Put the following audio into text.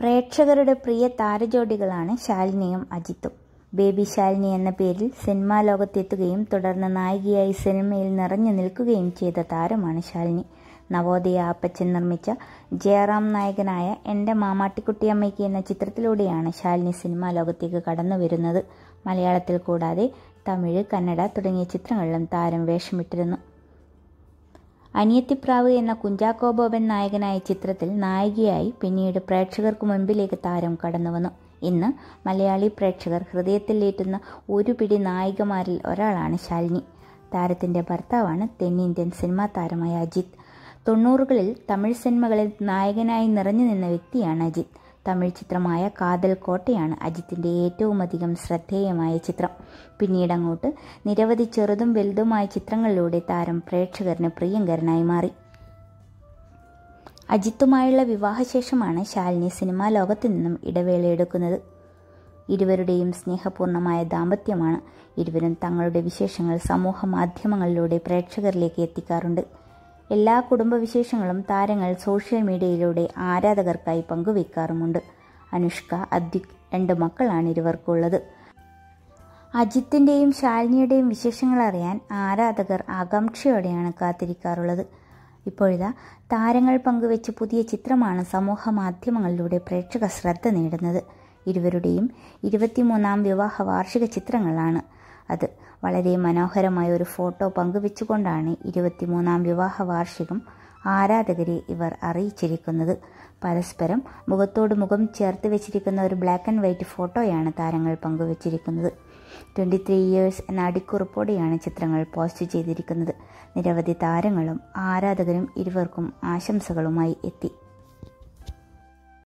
പ്രേക്ഷകരുടെ പ്രിയ താരജോഡികളാണ് ശാലിനിയും അജിത്തും ബേബി ശാലിനി എന്ന പേരിൽ സിനിമാ ലോകത്തെത്തുകയും തുടർന്ന് നായികയായി സിനിമയിൽ നിറഞ്ഞു നിൽക്കുകയും ചെയ്ത താരമാണ് ശാലിനി നവോദയ ആപ്പച്ചൻ നിർമ്മിച്ച ജയറാം നായകനായ എൻ്റെ മാമാട്ടിക്കുട്ടിയമ്മയ്ക്ക് എന്ന ചിത്രത്തിലൂടെയാണ് ശാലിനി സിനിമാ ലോകത്തേക്ക് കടന്നു വരുന്നത് മലയാളത്തിൽ കൂടാതെ തമിഴ് കന്നഡ തുടങ്ങിയ ചിത്രങ്ങളിലും താരം വേഷമിട്ടിരുന്നു അനിയത്തിപ്രാവ് എന്ന കുഞ്ചാക്കോ ബോബൻ നായകനായ ചിത്രത്തിൽ നായികയായി പിന്നീട് പ്രേക്ഷകർക്ക് മുൻപിലേക്ക് താരം കടന്നുവന്നു ഇന്ന് മലയാളി പ്രേക്ഷകർ ഹൃദയത്തിലേറ്റുന്ന ഒരു പിടി നായികമാരിൽ ഒരാളാണ് ശാലിനി താരത്തിൻ്റെ ഭർത്താവാണ് തെന്നിന്ത്യൻ സിനിമാ താരമായ അജിത് തൊണ്ണൂറുകളിൽ തമിഴ് സിനിമകളിൽ നായകനായി നിറഞ്ഞു നിന്ന വ്യക്തിയാണ് അജിത് തമിഴ് ചിത്രമായ കാതൽ കോട്ടയാണ് അജിത്തിൻ്റെ ഏറ്റവും അധികം ശ്രദ്ധേയമായ ചിത്രം പിന്നീട് അങ്ങോട്ട് നിരവധി ചെറുതും വലുതുമായ ചിത്രങ്ങളിലൂടെ താരം പ്രേക്ഷകരിന് പ്രിയങ്കരനായി മാറി അജിത്തുമായുള്ള വിവാഹശേഷമാണ് ശാലിനി സിനിമാ ലോകത്തു നിന്നും ഇടവേളയെടുക്കുന്നത് ഇരുവരുടെയും സ്നേഹപൂർണമായ ദാമ്പത്യമാണ് ഇരുവരും തങ്ങളുടെ വിശേഷങ്ങൾ സമൂഹ മാധ്യമങ്ങളിലൂടെ പ്രേക്ഷകരിലേക്ക് എത്തിക്കാറുണ്ട് എല്ലാ കുടുംബവിശേഷങ്ങളും താരങ്ങൾ സോഷ്യൽ മീഡിയയിലൂടെ ആരാധകർക്കായി പങ്കുവെക്കാറുമുണ്ട് അനുഷ്ക അദ്വിക് രണ്ട് മക്കളാണ് ഇരുവർക്കുള്ളത് അജിത്തിൻ്റെയും ശാലിനിയുടെയും വിശേഷങ്ങൾ അറിയാൻ ആരാധകർ ആകാംക്ഷയോടെയാണ് കാത്തിരിക്കാറുള്ളത് ഇപ്പോഴിതാ താരങ്ങൾ പങ്കുവെച്ച പുതിയ ചിത്രമാണ് സമൂഹ മാധ്യമങ്ങളിലൂടെ പ്രേക്ഷക ശ്രദ്ധ നേടുന്നത് ഇരുവരുടെയും ഇരുപത്തിമൂന്നാം വിവാഹ വാർഷിക ചിത്രങ്ങളാണ് അത് വളരെ മനോഹരമായ ഒരു ഫോട്ടോ പങ്കുവെച്ചുകൊണ്ടാണ് ഇരുപത്തിമൂന്നാം വിവാഹ വാർഷികം ആരാധകരെ ഇവർ അറിയിച്ചിരിക്കുന്നത് പരസ്പരം മുഖത്തോട് മുഖം ചേർത്ത് വെച്ചിരിക്കുന്ന ഒരു ബ്ലാക്ക് ആൻഡ് വൈറ്റ് ഫോട്ടോയാണ് താരങ്ങൾ പങ്കുവച്ചിരിക്കുന്നത് ട്വൻറ്റി ത്രീ ഇയേഴ്സ് എന്ന അടിക്കുറിപ്പോടെയാണ് ചിത്രങ്ങൾ പോസ്റ്റ് ചെയ്തിരിക്കുന്നത് നിരവധി താരങ്ങളും ആരാധകരും ഇരുവർക്കും ആശംസകളുമായി എത്തി